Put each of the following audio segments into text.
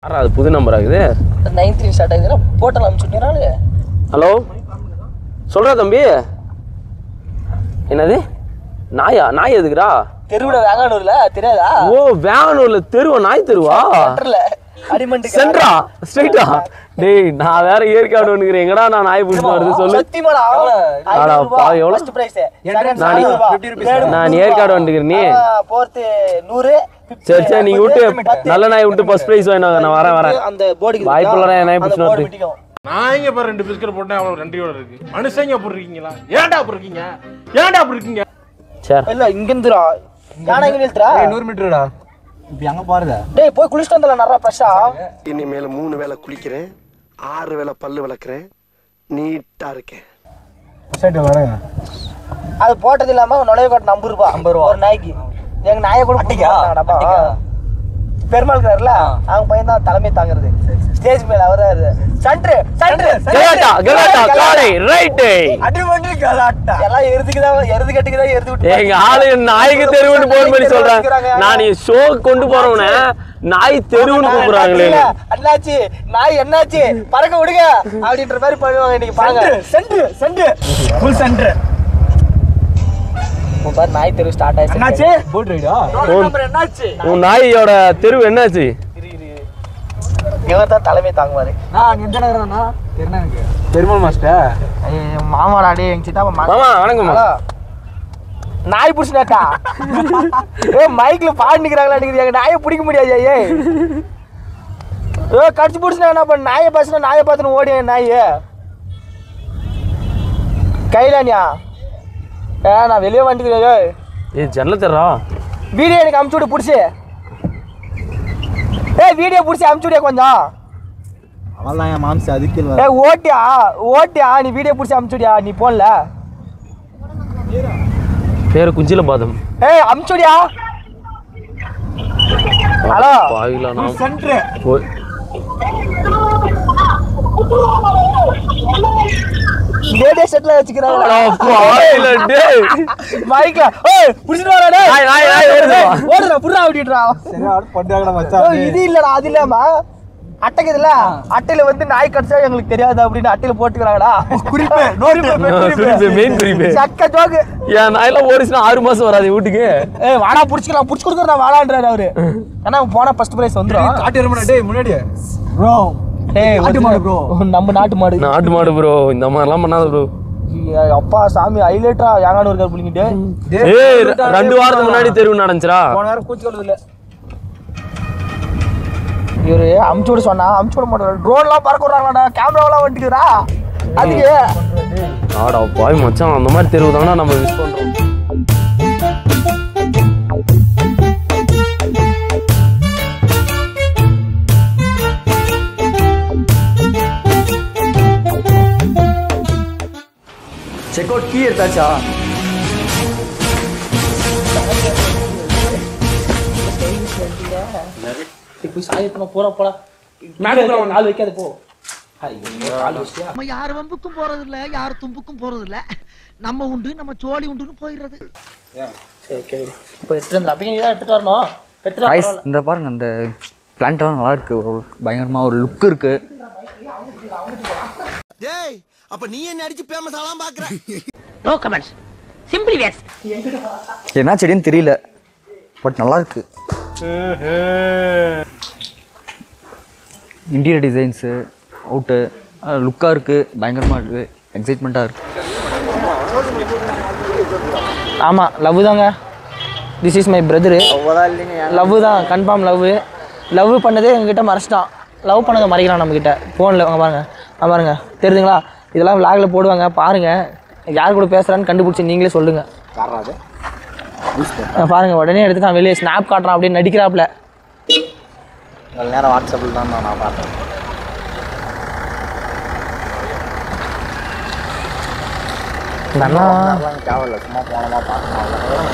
யாரா அது புது நம்பர் ஆகுது நைன் த்ரீ ஸ்டார்ட் ஆகுதுன்னா போட்டல் அனுப்பிச்சுட்டாரு ஹலோ சொல்றா தம்பி என்னது நாயா நாய் எதுக்குடா தெருவுல வேங்கானூர்ல தெரியாதா ஓ வேங்கனூர்ல தெருவா நாய் தெருவா சென்டர்ல அடிமண்டுக்கு சென்ட்ரா ஸ்ட்ரைட்டா டேய் நான் வேற ஏற்காடு ஒண்ணுக்கிறேன் எங்கடா நான் நாய் பிடிச்சி வருது சொல்லு சத்தியமாடா ஆடா, பாவி, எவ்வளவு? ஃபர்ஸ்ட் பிரைஸ் நான் நான் ஏற்காடு வந்துக்கிறேன் நீ போர்த்து நூறு சரி சரி நீங்க விட்டு நல்ல நாய் விட்டு ஃபர்ஸ்ட் பிரைஸ் வாங்கினாங்க நான் வரேன் வரேன் அந்த போர்டுக்கு வாய்ப்பு இல்லடா, என் நாய் பிடிச்சின்னு வருது. நான் இங்க பாரு ரெண்டு பிஸ்கட் போட்டேன் அவ்வளவு நன்றியோட இருக்கு மனுஷங்க அப்படி இருக்கீங்களா ஏன்டா அப்படி இருக்கீங்க ஏன்டா அப்படி இருக்கீங்க சரி இல்ல இங்க இருந்துடா யானை இங்க நிறுத்துறா நூறு மீட்டருடா இப்போ அங்கே பாருங்க டேய் போய் குளிச்சுட்டு வந்தல நல்லா ஃப்ரெஷ்ஷா இனிமேல மூணு வேளை குளிக்கிறேன் ஆறு வேளை பல்லு விளக்குறேன் நீட்டா இருக்கேன் சைடு வரேங்க அது போட்டது இல்லாம நுழைவு கட்டணம் ஐம்பது ரூபாய் ஐம்பது ரூபா ஒரு நாய்க்கு எங்க நாயை கூட அட்டிக்கா? அட்டிக்கா பெருமாள் இருக்காருல்ல அவங்க பையன் தான் தலைமை தாங்குறது ஸ்டேஜ் மேல அவராரு சன்று சன்று கலாட்டா கலாட்டா காலை ரைட்டு அடிமண்டி கலாட்டா எல்லாம் எருதுக்கு தான் எருது கட்டுக்கு தான் எருது விட்டு எங்க ஆளு நாய்க்கு தெருவுன்னு போன் பண்ணி சொல்றேன் நான் நீ ஷோ கொண்டு போறவன நாய் தெருவுன்னு கூப்பிடுறாங்களே இல்ல, அண்ணாச்சி நாய் என்னாச்சு பறக்க விடுங்க அப்படின்ற மாதிரி பண்ணுவாங்க இன்னைக்கு பாருங்க சென்ட்ரு சென்ட்ரு ஃபுல் சென்ட்ரு உன் பாரு நாய் தெரு ஸ்டார்ட் ஆயிடுச்சு என்னாச்சு போட் ரைடா என்னாச்சு உன் நாயோட தெருவு என்னாச்சு இவன் தான் தலைமை தாங்குவாரு நான் அங்கே எந்த நகரம்ண்ணா என்ன எனக்கு பெருமாள் மாஸ்டர் ஐயோ, மாமாடா டே எங்க சித்தப்பா மாமா வணக்கம் ஹலோ. நாய் புடிச்சுனாக்கா ஏ மைக்ல பாடி நிக்கிறாங்களா நீங்க எங்க நாயை பிடிக்க முடியாது ஏ ஏ கடிச்சு பிடிச்சினா என்ன பண்ண நாயை பேசினா நாயை பார்த்துன்னு ஓடி நாய் கைலானியா ஏ நான் வெளியே வந்துக்கிறேன் ஏய் ஏ ஜன்னல தெரா வீடியோ எனக்கு அமுச்சு விடு பிடிச்சி ஏ வீடியோ பிடிச்சி அமுச்சு விடியா கொஞ்சம் அவள் தான் என் மாம்சி அதுக்கு ஏ ஓட்டியா ஓட்டியா நீ வீடியோ பிடிச்சி அமுச்சு விடியா நீ போன்ல பேரு குஞ்சில பாதம் ஏய் அமுச்சு விடியா ஹலோ பாவிலா நான் சென்ட்ரு போய் டேடே செட்ல வச்சுக்கிறாங்களா பாவிலா டேய் மைக்ல ஏய் புடிச்சிட்டு வாடா டேய் நாய், நாய், நாய் ஓடுது. ஓடுடா புடுடா ஓடிடுறா சரி ஆடு பண்ணுறாங்கடா ஏய், மச்சான் இது இல்லடா அது இல்லாம அட்டைக்கு இதுல அட்டையில வந்து நாய் கடிச்சா எங்களுக்கு தெரியாது அப்படின்னு அட்டையில போட்டுக்கிறாங்கடா குறிப்பு குறிப்பு மெயின் குறிப்பு சக்க ஜோக்கு என் நாயெல்லாம் ஓடிச்சுனா ஆறு மாசம் வராது வீட்டுக்கு ஏய் வாடா புடிச்சுக்கலாம் புடிச்சு கொடுக்குறா வாடான்றாரு அவரு ஏன்னா போனா ஃபர்ஸ்ட் பிரைஸ் வந்துரும் காட்டி வரமாடா டேய் முன்னாடி ப்ரோ ஏய் நாட்டு மாடு bro. நம்ம நாட்டு மாடு நாட்டு மாடு ப்ரோ இந்த மாதிரிலாம் பண்ணாத ப்ரோ ஏய், அப்பா சாமி ஹைலைட்டா யாங்கானு இருக்காரு புள்ளிங்கிட்டு ஏய் ரெண்டு வாரத்துக்கு முன்னாடி தெருவு நடந்துச்சுடா போன நேரம் கூச்சி கொள்வது இல்லை இவரு அமுச்சு விட சொன்னா அமுச்சு விட மாட்டாரு ட்ரோன்லாம் பறக்க விடுறாங்களாடா கேமராவெல்லாம் வந்துட்டுக்கிறா அதுக்கு ஆடா பாய் மச்சான் அந்த மாதிரி தெருவு தானே நம்ம மிஸ் பண்றோம் செக் அவுட் கீ எடுத்தாச்சா போய் சாயத்தன போற போடா மேடம் நாள் வைக்காது போ ஐயோ, கால் வச்சிட்டியா? நம்ம யார் வம்புக்கும் போறது இல்ல யார் தும்புக்கும் போறது இல்ல நம்ம உண்டு நம்ம சோழி உண்டுன்னு போயிடுறது சரி சரி இப்போ எடுத்துட்டு வந்து அப்படியே நீ தான் எடுத்துட்டு வரணும் எடுத்துட்டு ஐஸ் வர இந்த பாருங்க அந்த பிளான்ட்லாம் நல்லா இருக்கு ஒரு பயங்கரமா ஒரு லுக் இருக்கு டேய் அப்ப நீ என்ன அடிச்சு பேமஸ் ஆலாம் பாக்குற நோ கமெண்ட்ஸ் சிம்பிளி வேஸ் என்ன செடின்னு தெரியல பட் நல்லா இருக்கு இன்டீரியர் டிசைன்ஸு அவுட்டு லுக்காக இருக்கு பயங்கரமாக இருக்கு எக்ஸைட்மெண்ட்டாக இருக்கு ஆமா லவ் தாங்க this is my brother love தான் கன்ஃபார்ம் லவ் லவ் பண்ணதே எங்ககிட்ட மறைச்சிட்டான் லவ் பண்ணதை மறைக்கிறான் நம்மக்கிட்ட ஃபோனில் அங்கே பாருங்க அங்க பாருங்க தெரியுதுங்களா இதெல்லாம் விளாகில் போடுவாங்க பாருங்க யார் கூட பேசுகிறான்னு கண்டுபிடிச்சி நீங்களே சொல்லுங்க அஹ் பாருங்க உடனே எடுத்து நான் வெளியே ஸ்னாப் காட்டுறான் அப்படியே நடிக்கிறாப்புல நல்ல நேரம் வாட்ஸ்அப்பில் தான் நான் பார்த்தேன் இந்த அண்ணா தேவையில்ல சும்மா போனோமா பார்த்தோம்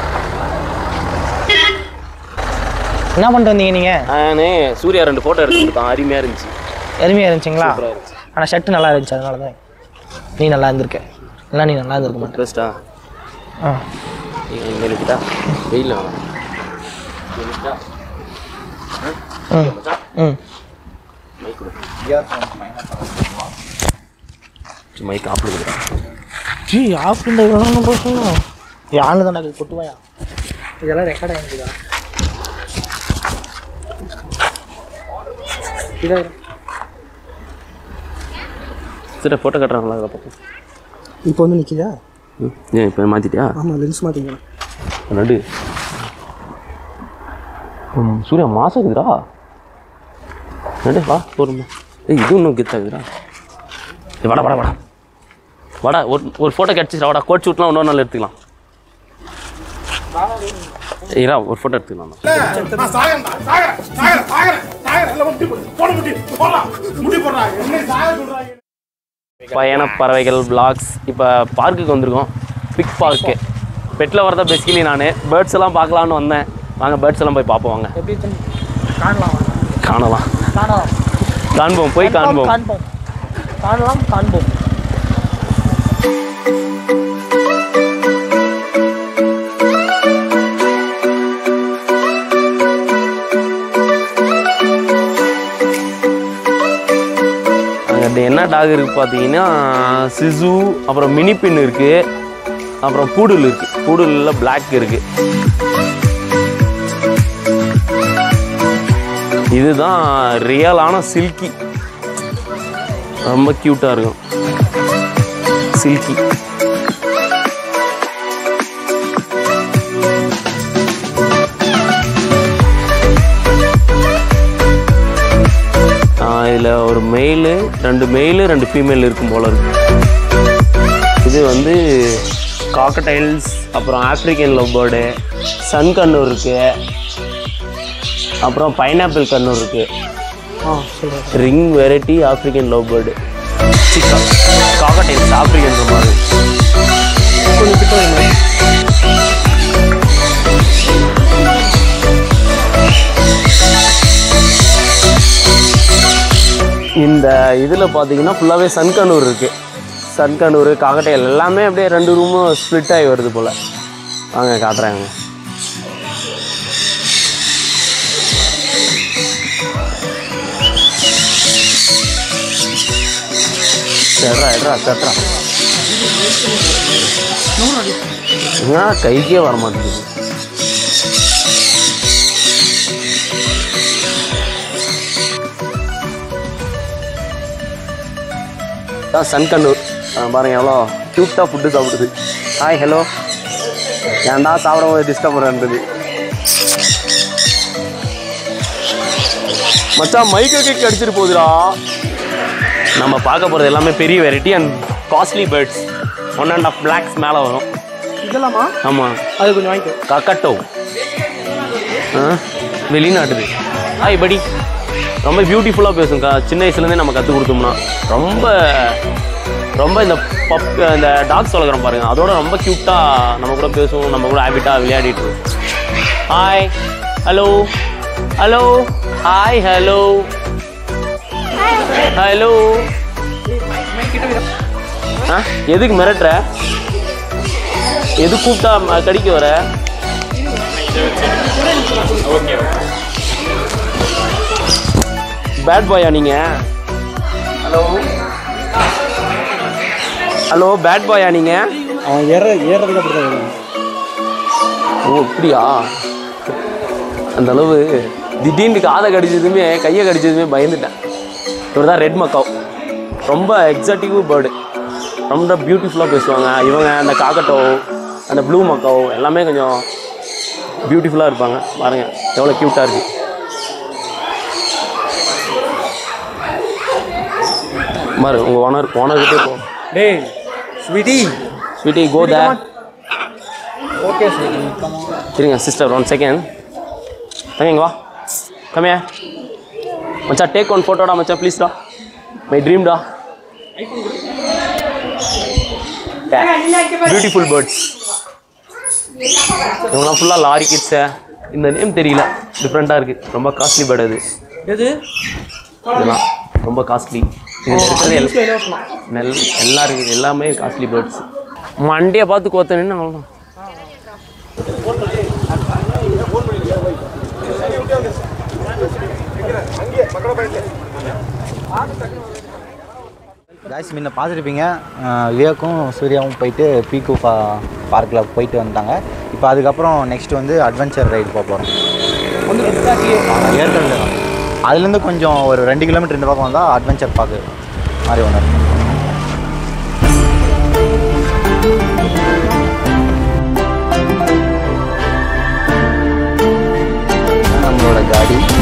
என்ன பண்ணிட்டு வந்தீங்க நீங்கள் நானே சூர்யா ரெண்டு போட்டோ எடுத்துருக்கான் அருமையா இருந்துச்சு எருமையாக இருந்துச்சுங்களா சூப்பரா இருந்துச்சு ஆனால் ஷர்ட்டு நல்லா இருந்துச்சு அதனால தான் நீ நல்லா இருந்திருக்க இல்லை நீ நல்லா இருந்திருக்க மாட்டேன் இன்ட்ரெஸ்டா ஆ இங்கே இருக்குதா வெயில் ம் ம் மைக் ஆஃப் பண்ணுறா ஜி ஆஃப் பண்ணுறது போகணும் யானை தான் எனக்கு கொட்டுவாயா இதெல்லாம் ரெக்கார்ட் ஆகிருக்குதா சரி ஃபோட்டோ கட்டுறாங்களா அதை பார்ப்போம் இப்போ வந்து நிற்கிதா ம் ஏன் இப்போ மாற்றிட்டியா ஆமாம் லென்ஸ் மாற்றிக்கலாம் நடு ம், சூர்யா மாசம் இருக்குதுடா நடு வா பொறுமை ஏய் இது இன்னும் கெத்தாகுதுடா ஏய் வாடா வாடா வாடா வாடா ஒரு ஒரு ஃபோட்டோ கிடச்சிடா வாடா கோட் ஷூட்லாம் இன்னொரு நாள் எடுத்துக்கலாம் ஏய்ரா ஒரு ஃபோட்டோ எடுத்துக்கலாம் நான் சாகரேன்டா, சாகரேன், சாகரேன், சாகரேன், சாகரேன். எல்லாம் முட்டி போடு, போடு முட்டி, போடா, முட்டி போடுறா. என்னை சாக சொல்றாங்க. பயண பறவைகள் பிளாக்ஸ் இப்போ பார்க்குக்கு வந்திருக்கோம் பிக் பார்க்கு பெட்டில் வரதா பேசிக்கலி நான் பேர்ட்ஸ் எல்லாம் பார்க்கலான்னு வந்தேன் வாங்க பேர்ட்ஸ் எல்லாம் போய் பார்ப்போம் வாங்க எப்படி இருக்குன்னு காணலாம் காணலாம் காணலாம் காண்போம் போய் காண்போம் காண்போம் காணலாம் காண்போம் அங்கிட்ட என்ன டாக் இருக்கு பார்த்தீங்கன்னா சிசு அப்புறம் மினி பின் இருக்கு அப்புறம் பூடுல் இருக்கு பூடுல்ல பிளாக் இருக்கு இதுதான் ரியலான சில்கி ரொம்ப க்யூட்டாக இருக்கும் சில்கி இதில் ஒரு மெயிலு ரெண்டு மெயிலு ரெண்டு ஃபீமேல் இருக்கும் போல இருக்கு இது வந்து காக்கடைல்ஸ் அப்புறம் African lovebird sun conure இருக்கு அப்புறம் பைனாப்பிள் கண்ணூர் இருக்கு ஆ சொல்கிறேன் ring variety African lovebird சிக்கா காக்கடைல்ஸ் ஆப்ரிக்கன் மாதிரி கொஞ்சம் கிட்ட வைங்க இந்த இதில் பார்த்தீங்கன்னா ஃபுல்லாகவே சன்கனூர் இருக்குது சன்கனூர் காக்கட்டையல் எல்லாமே அப்படியே ரெண்டு ரூமும் ஸ்ப்ளிட் ஆகி வருது போல் வாங்க காட்டுறாங்க செட்ரா எட்ரா செட்ரா ஏன் கைக்கே வர மாட்டேங்குது தான் சன்கண்ணூர் பாருங்க எவ்வளோ க்யூட்டாக ஃபுட்டு சாப்பிடுது ஹாய் ஹலோ ஏன்டா சாப்பிடும் போது டிஸ்டர்ப் பண்ணுறது மச்சான் மைக்கோ கேக் அடிச்சிட்டு போகுதுடா நம்ம பார்க்க போகிறது எல்லாமே பெரிய variety and costly birds one and half lakhs மேலே வரும் இதெல்லாமா ஆமாம் அது கொஞ்சம் வாங்கிக்கோ கக்கட்டோ ஆ வெளிநாட்டுது ஹாய் படி ரொம்ப பியூட்டிஃபுல்லாக பேசுங்கக்கா சின்ன வயசுலேருந்தே நம்ம கற்றுக் கொடுத்தோம்னா ரொம்ப ரொம்ப இந்த பப் இந்த டாக்ஸ் வளர்க்குறோம் பாருங்க அதோட ரொம்ப க்யூட்டாக நம்ம கூட பேசுவோம் நம்ம கூட ஹேபிட்டாக விளையாடிட்டு இருக்கோம் hi hello hello hi hello hello ஆ எதுக்கு மிரட்டுற எது கூப்பிட்டா ம- கடிக்க வர பேட் பாயா நீங்க ஹலோ ஹலோ பேட் பாயா நீங்க அவன் ஏற ஏறதுக்கு அப்படி தான் ஓ அப்படியா அந்த அளவு திடீர்னு காதை கடிச்சதுமே கையை கடிச்சதுமே பயந்துட்டேன் இவர் தான் ரெட் மக்காவ் ரொம்ப எக்ஸாட்டிவ் பேர்டு ரொம்ப பியூட்டிஃபுல்லாக பேசுவாங்க இவங்க அந்த காக்கட்டோ அந்த ப்ளூ மக்காவ் எல்லாமே கொஞ்சம் பியூட்டிஃபுல்லாக இருப்பாங்க பாருங்க எவ்வளோ க்யூட்டாக இருக்கு பாரு உங்கள் ஓனர் ஓனர்கிட்டே போ டேய் ஸ்வீட்டி ஸ்வீட்டி கோ த ஓகே ஸ்வீட்டி இருங்க சிஸ்டர் ஒன் செகண்ட் தங்கங்க வா கம்மியா மச்சான் டேக் ஒன் ஃபோட்டோடா மச்சான் ப்ளீஸ்டா மை ட்ரீம்டா பியூட்டிஃபுல் பேர்ட்ஸ் இவங்களாம் ஃபுல்லாக லாரி கிட்ஸு இந்த நேம் தெரியல டிஃப்ரெண்ட்டாக இருக்குது ரொம்ப காஸ்ட்லி பேர்டு அது எது இதெல்லாம் ரொம்ப காஸ்ட்லி இதில் இருக்கிறது எல் நெல் எல்லாம் இருக்குது எல்லாமே காஸ்ட்லி பேர்ட்ஸ் மண்டியை பார்த்து கோத்தனு அவ்வளோதான் காய்ஸ் முன்ன பார்த்துருப்பீங்க விவேக்கும் சூர்யாவும் போயிட்டு பீக்கு பா பார்க்கில் போயிட்டு வந்தாங்க இப்போ அதுக்கப்புறம் நெக்ஸ்ட் வந்து அட்வென்ச்சர் ரைடு போக போகிறோம் ஏற்கனவே தான் அதுலேருந்து கொஞ்சம் ஒரு ரெண்டு கிலோமீட்டர் இந்த பக்கம் வந்தால் அட்வென்ச்சர் பார்க்கு மாதிரி ஒன்று இருக்கு நம்மளோட காடி